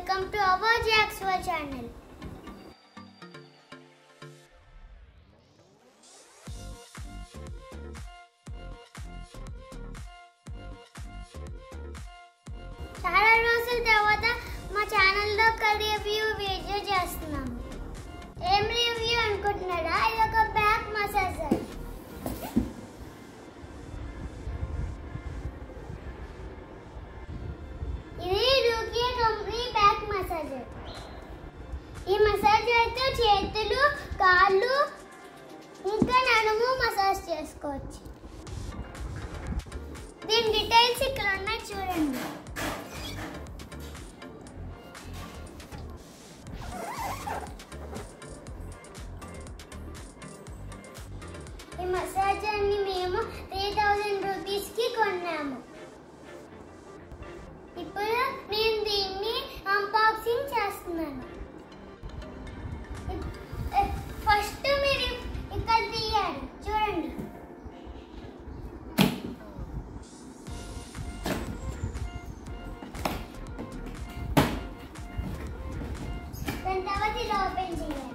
welcome to our జాక్స్వా channel చాలా రోజుల తర్వాత మా ఛానల్లో ఒక రివ్యూ వీడియో చేస్తున్నాము ఏం రివ్యూ అనుకుంటున్నారా ఇది ఒక బ్యాక్ మసాజర్ ఇది రూకియా కంపెనీ బ్యాక్ మసాజర్ ఈ మసాజర్తో చేతులు కాళ్ళు ఇంకా నడుము మసాజ్ చేసుకోవచ్చు దీని డీటెయిల్స్ ఇక్కడ ఉన్నాయి చూడండి ఈ మసాజర్ని మేము త్రీ థౌజండ్ రూపీస్కి కొన్నాము ఇప్పుడు నేను దీన్ని అన్బాక్సింగ్ చేస్తున్నాను ఫస్ట్ మీరు ఇక్కడ తీయాలి చూడండి దాని తర్వాత ఇలా ఓపెన్ చేయాలి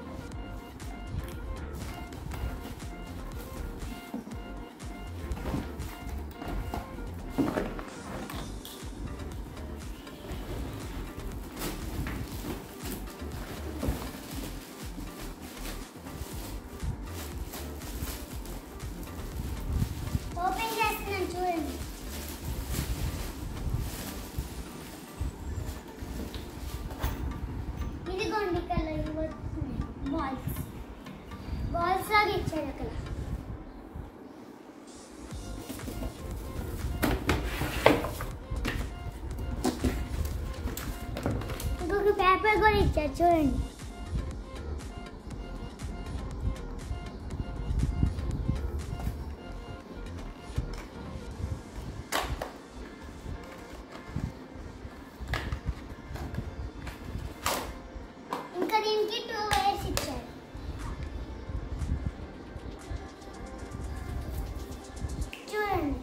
ఓపెన్ చేస్తున్నాను చూడండి ఇదిగోండి ఇక్కడ ఇవి వస్తున్నాయి బాల్స్ బాల్స్ లాగా ఇచ్చాడు అక్కడ ఇంకొక పేపర్ కూడా ఇచ్చాడు చూడండి ఇంకా దీనికి టూ వైర్స్ ఇచ్చారు చూడండి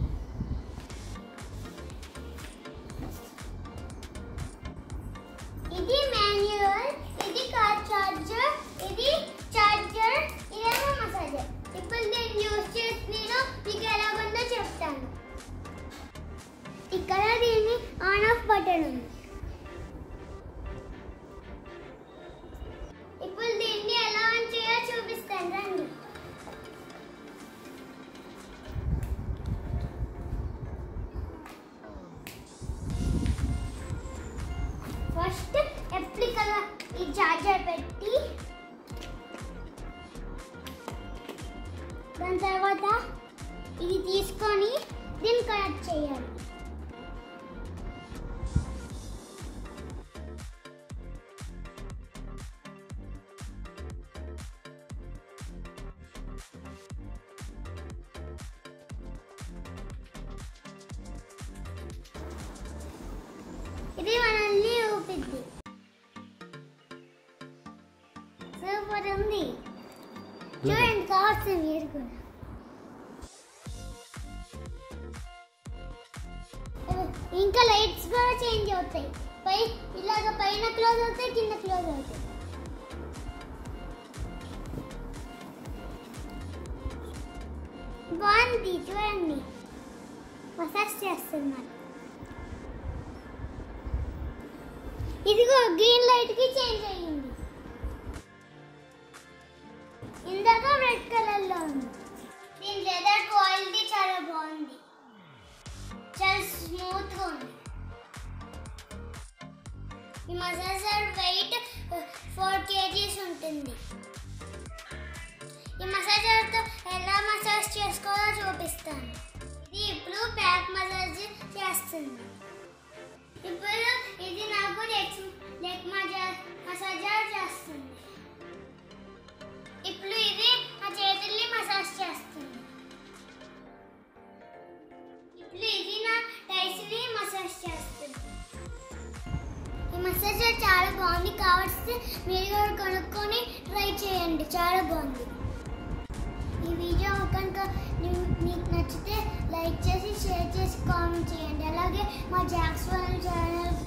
ఇది మాన్యువల్ ఇది కార్ చార్జర్ ఇది చార్జర్ ఇదేమో మసాజర్ ఇప్పుడు నేను యూజ్ చేసి నేను మీకు ఎలా ఉందో చెప్తాను ఇక్కడ దీన్ని ఆన్ ఆఫ్ బటన్ ఉంది ఇప్పుడు దీన్ని ఎలా ఆన్ చేయాలో చూపిస్తాను రండి ఫస్ట్ ఎప్లికల ఈ చార్జర్ పెట్టి దాని తర్వాత ఇది తీసుకొని దీన్ని కనెక్ట్ చేయాలి ఇది మనల్ని ఊపిద్ది సూపర్ ఉంది చూడండి కావచ్చు మీరు కూడా ఇంకా లైట్స్ కూడా చేంజ్ అవుతాయి పై ఇలాగ పైన క్లోజ్ అవుతాయి కింద క్లోజ్ అవుతాయి బాగుంది చూడండి మసాజ్ చేస్తున్నారు ఇదిగో గ్రీన్ లైట్ కి చేంజ్ అయ్యింది ఇందాక రెడ్ కలర్ లో ఉంది దీని లెదర్ క్వాలిటీ చాలా బాగుంది చాలా స్మూత్ గా ఉంది ఈ మసాజర్ వెయిట్ ఫోర్ కేజీస్ ఉంటుంది ఈ మసాజర్తో ఎలా మసాజ్ చేసుకోవాలో చూపిస్తాను ఇది ఇప్పుడు బ్యాక్ మసాజ్ చేస్తుంది ఇప్పుడు ఇది నాకు లెగ్ లెగ్ మజా- మసాజర్ చేస్తుంది ఇప్పుడు ఇది నా చేతుల్ని మసాజ్ చేస్తుంది ఇప్పుడు ఇది నా టైస్ని మసాజ్ చేస్తుంది ఈ మసాజర్ చాలా బాగుంది కావాల్సి మీరు కూడా కొనుక్కొని ట్రై చేయండి చాలా బాగుంది ఈ వీడియో కనుక నీ- మీకు నచ్చితే లైక్ చేసి షేర్ చేసి కామెంట్ చేయండి అలాగే మా జాక్స్ ఛానల్